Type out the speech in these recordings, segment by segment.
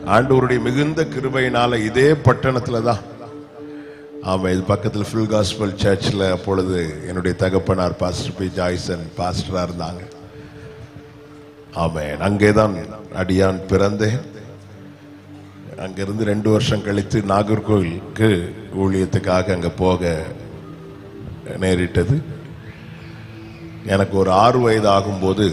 ஆண்டவருடைய மிகுந்த கிருபையினால இதே பட்டணத்துல தான் ஆமா இது பக்கத்தில் ஃபுல் காஸ்பல் சர்ச்சில் அப்பொழுது என்னுடைய தகப்பனார் பாஸ்டர் பி ஜாய்சன் பாஸ்டரா இருந்தாங்க ஆமென் அங்கே தான் அடியான் பிறந்தேன் அங்கிருந்து ரெண்டு வருஷம் கழித்து நாகர்கோவிலுக்கு ஊழியத்துக்காக அங்க போக நேரிட்டது எனக்கு ஒரு ஆறு வயது ஆகும்போது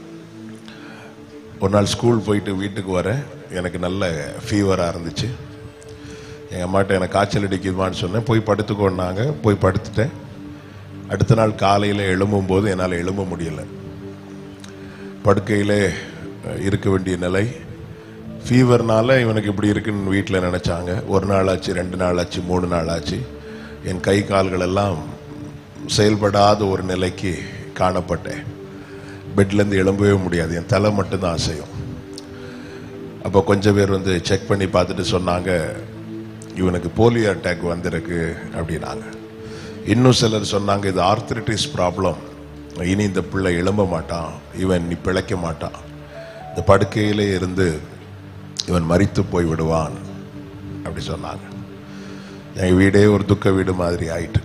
ஒரு நாள் ஸ்கூல் போயிட்டு வீட்டுக்கு வரேன் எனக்கு நல்ல ஃபீவராக இருந்துச்சு எங்கள் அம்மாட்ட எனக்கு காய்ச்சல் அடிக்குதுமான்னு சொன்னேன் போய் படுத்துக்கோன்னாங்க போய் படுத்துட்டேன் அடுத்த நாள் காலையில் எழும்பும்போது என்னால் எழும்ப முடியலை படுக்கையிலே அஹ், இருக்க வேண்டிய நிலை ஃபீவர்னால இவனுக்கு இப்படி இருக்குன்னு வீட்டில் நினச்சாங்க ஒரு நாள் ஆச்சு ரெண்டு நாள் ஆச்சு மூணு நாள் ஆச்சு என் கை கால்கள் எல்லாம் செயல்படாத ஒரு நிலைக்கு காணப்பட்டேன் பெட்லேருந்து எழும்பவே முடியாது என் தலை மட்டும்தான் அசையும் அப்போ கொஞ்சம் பேர் வந்து செக் பண்ணி பார்த்துட்டு சொன்னாங்க இவனுக்கு போலியோ அட்டாக் வந்திருக்கு அப்படின்னாங்க இன்னும் சிலர் சொன்னாங்க இது ஆர்த்ரிட்டிஸ் ப்ராப்ளம் இனி இந்த பிள்ளை எழும்ப மாட்டான் இவன் நீ பிழைக்க மாட்டான் இந்த படுக்கையிலே இருந்து இவன் மரித்து போய் விடுவான் அப்படி சொன்னாங்க என் வீடே ஒரு துக்க வீடு மாதிரி ஆயிட்டு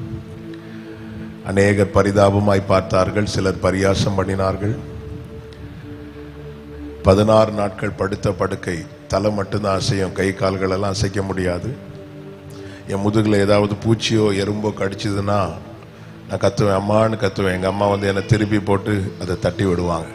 அநேகர் பரிதாபமாய் பார்த்தார்கள் சிலர் பரியாசம் பண்ணினார்கள் பதினாறு நாட்கள் படுத்த படுக்கை தலை மட்டும்தான் அசையும் கை கால்கள் எல்லாம் அசைக்க முடியாது என் முதுகில் ஏதாவது பூச்சியோ எறும்போ கடிச்சதுன்னா நான் கத்துவேன் அம்மான்னு கத்துவேன் எங்கள் அம்மா வந்து என்னை திருப்பி போட்டு அதை தட்டி விடுவாங்க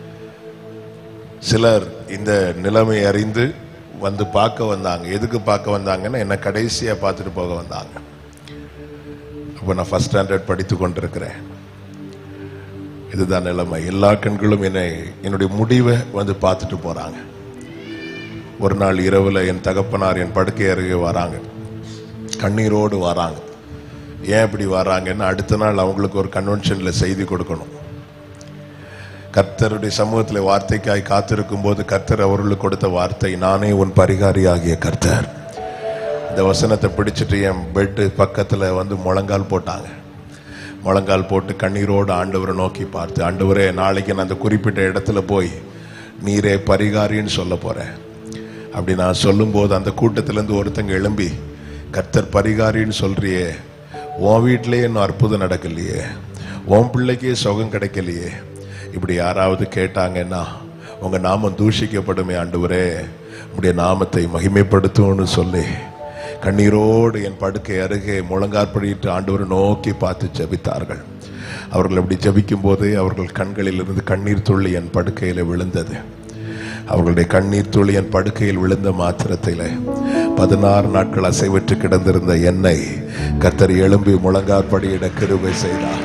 சிலர் இந்த நிலைமை அறிந்து வந்து பார்க்க வந்தாங்க எதுக்கு பார்க்க வந்தாங்கன்னா என்னை கடைசியாக பார்த்துட்டு போக வந்தாங்க அப்போ நான் ஃபர்ஸ்ட் ஸ்டாண்டர்ட் படித்து கொண்டிருக்கிறேன் இதுதான் நிலைமை எல்லா கண்களும் என்னை என்னுடைய முடிவை வந்து பார்த்துட்டு போறாங்க ஒரு நாள் இரவுல என் தகப்பனார் என் படுக்கை அருகே வராங்க கண்ணீரோடு வராங்க ஏன் இப்படி வராங்கன்னு அடுத்த நாள் அவங்களுக்கு ஒரு கன்வென்ஷன்ல செய்தி கொடுக்கணும் கர்த்தருடைய சமூகத்தில் வார்த்தைக்காய் காத்திருக்கும் போது கர்த்தர் அவர்களுக்கு கொடுத்த வார்த்தை நானே உன் பரிகாரியாகிய கர்த்தர் இந்த வசனத்தை பிடிச்சிட்டு என் பெட்டு பக்கத்துல வந்து முழங்கால் போட்டாங்க முழங்கால் போட்டு கண்ணீரோடு ஆண்டவரை நோக்கி பார்த்து ஆண்டவரே நாளைக்கு நான் அந்த குறிப்பிட்ட இடத்துல போய் நீரே பரிகாரின்னு சொல்ல போறேன் அப்படி நான் சொல்லும்போது அந்த கூட்டத்திலேருந்து ஒருத்தங்க எழும்பி கர்த்தர் பரிகாரின்னு சொல்றியே உன் வீட்டிலேயே இன்னும் அற்புதம் நடக்கலையே உன் பிள்ளைக்கே சுகம் கிடைக்கலையே இப்படி யாராவது கேட்டாங்கன்னா உங்க நாமம் தூஷிக்கப்படுமே ஆண்டவரே உடைய நாமத்தை மகிமைப்படுத்தும்னு சொல்லி கண்ணீரோடு என் படுக்கை அருகே முழங்காற்படிட்டு ஆண்டவரை நோக்கி பார்த்து ஜெபித்தார்கள் அவர்கள் அப்படி ஜெபிக்கும் போதே அவர்கள் கண்களிலிருந்து கண்ணீர் துள்ளி என் படுக்கையில் விழுந்தது அவர்களுடைய கண்ணீர் துளி என் படுக்கையில் விழுந்த மாத்திரத்தில் பதினாறு நாட்கள் அசைவற்று கிடந்திருந்த என்னை கர்த்தர் எழும்பி முழங்காற்படியிட கிருபை செய்தார்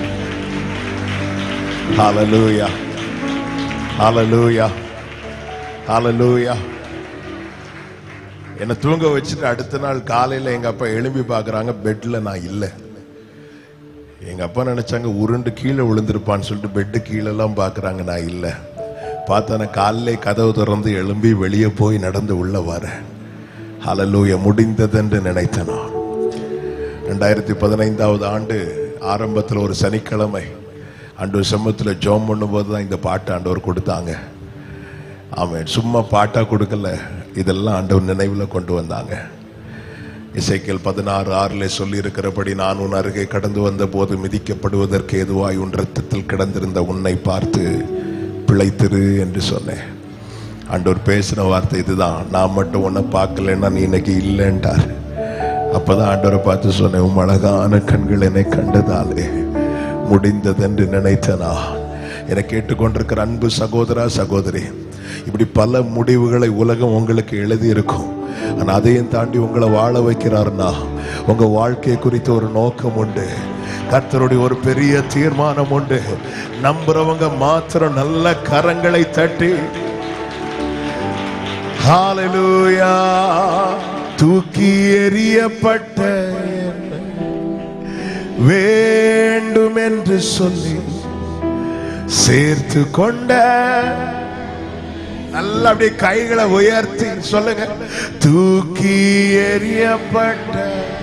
ஹalleluya ஹalleluya ஹalleluya என்னை தூங்க வச்சுட்டு அடுத்த நாள் காலையில எங்க அப்பா எழும்பி பார்க்கறாங்க பெட்ல நான் இல்லை எங்க அப்பா நினைச்சாங்க உருண்டு கீழே விழுந்திருப்பான்னு சொல்லிட்டு பெட்டு கீழெல்லாம் பார்க்கறாங்க நான் இல்லை பார்த்தா நான் காலையிலே கதவு திறந்து எழும்பி வெளியே போய் நடந்து உள்ள வரேன் ஹalleluya முடிந்ததென்று நினைத்தேன் நான் ரெண்டாயிரத்தி பதினைந்தாவது ஆண்டு ஆரம்பத்தில் ஒரு சனிக்கிழமை ஆண்டவர் சமூகத்தில் ஜோம் பண்ணும்போது தான் இந்த பாட்டு ஆண்டவர் கொடுத்தாங்க ஆமென் சும்மா பாட்டா கொடுக்கல இதெல்லாம் ஆண்டவர் நினைவில் கொண்டு வந்தாங்க இசைக்கேல் பதினாறு ஆறிலே சொல்லி இருக்கிறபடி நான் உன் அருகே கடந்து வந்த போது மிதிக்கப்படுவதற்கு ஏதுவாய் உன் ரத்தத்தில் கிடந்திருந்த உன்னை பார்த்து பிழைத்திரு என்று சொன்னேன் ஆண்டவர் பேசின வார்த்தை இதுதான் நான் மட்டும் உன்னை பார்க்கலன்னா நீ இன்னைக்கு இல்லைன்ட்டார் அப்பதான் ஆண்டவரை பார்த்து சொன்னேன் உம் அழகான கண்கள் என்னை கண்டதாலே முடிந்ததென்று நினைத்தனா என கேட்டுக்கொண்டிருக்கிற அன்பு சகோதரா சகோதரி இப்படி பல முடிவுகளை உலகம் உங்களுக்கு எழுதி இருக்கும் ஆனா அதையும் தாண்டி உங்களை வாழ வைக்கிறார்னா உங்க வாழ்க்கை குறித்த ஒரு நோக்கம் உண்டு கர்த்தருடைய ஒரு பெரிய தீர்மானம் உண்டு நம்புறவங்க மாத்திரம் நல்ல கரங்களை தட்டி ஹalleluya தூக்கி எறியப்பட்ட என்னை வேண்டும் என்று சொல்லி சேர்த்து கொண்ட நல்லா அப்படியே கைகளை உயர்த்தி சொல்லுங்க தூக்கி எறியப்பட்ட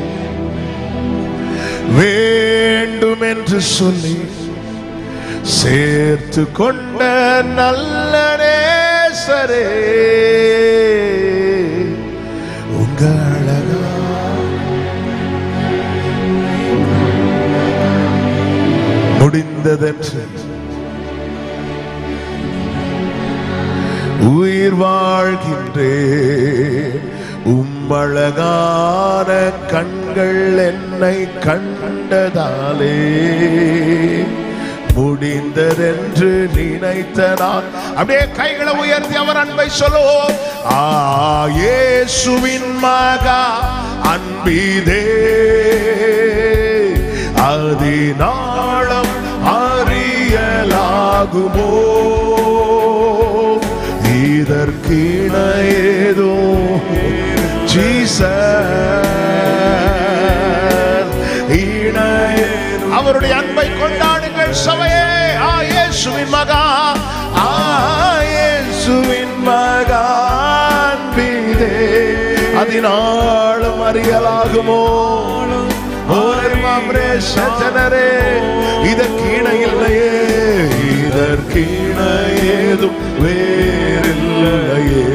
வேண்டும் என்று சொல்லி சேர்த்து கொண்ட நல்ல நேசரே முடிந்ததென்று உயிர் வாழ்கின்றே உம்மழகான கண்கள் என்னை கண்டதாலே முடிந்ததென்று நினைத்த நான் அப்படியே கைகளை உயர்த்தி அவர் அன்பை சொல்லுவோம் ஆ இயேசுவின் மகா அன்பிதே அதினாளம் அறியலாகுமோ இதற்கிண ஏதோ அவருடைய அன்பை கொண்டாடுங்கள் சபையே ஆ இயேசுவின் மகா ஆ இயேசுவின் மகா அன்பிதே அதனாலும் அறியலாகுமோ சஜனரே இதற்கீண இல்லையே இதற்கீண ஏதும் வேறில்லையே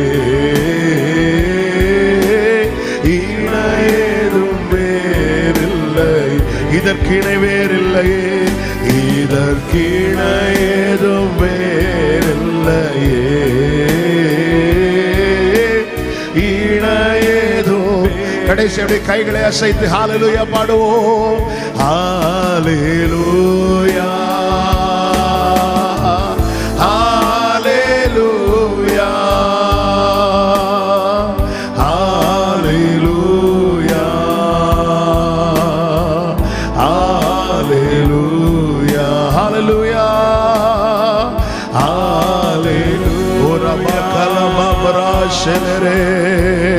ஈண ஏதும் வேறில்லை இதற்கிணை வேறில்லையே இதற்கிணை ஏதும் வேறில்லையே ஈணையேதோ கடைசி அப்படியே கைகளை அசைத்து ஹாலலுயா பாடுவோம் hallelujah hallelujah hallelujah hallelujah hallelujah hallelujah ஓ ரபா கலமா பராஷனரே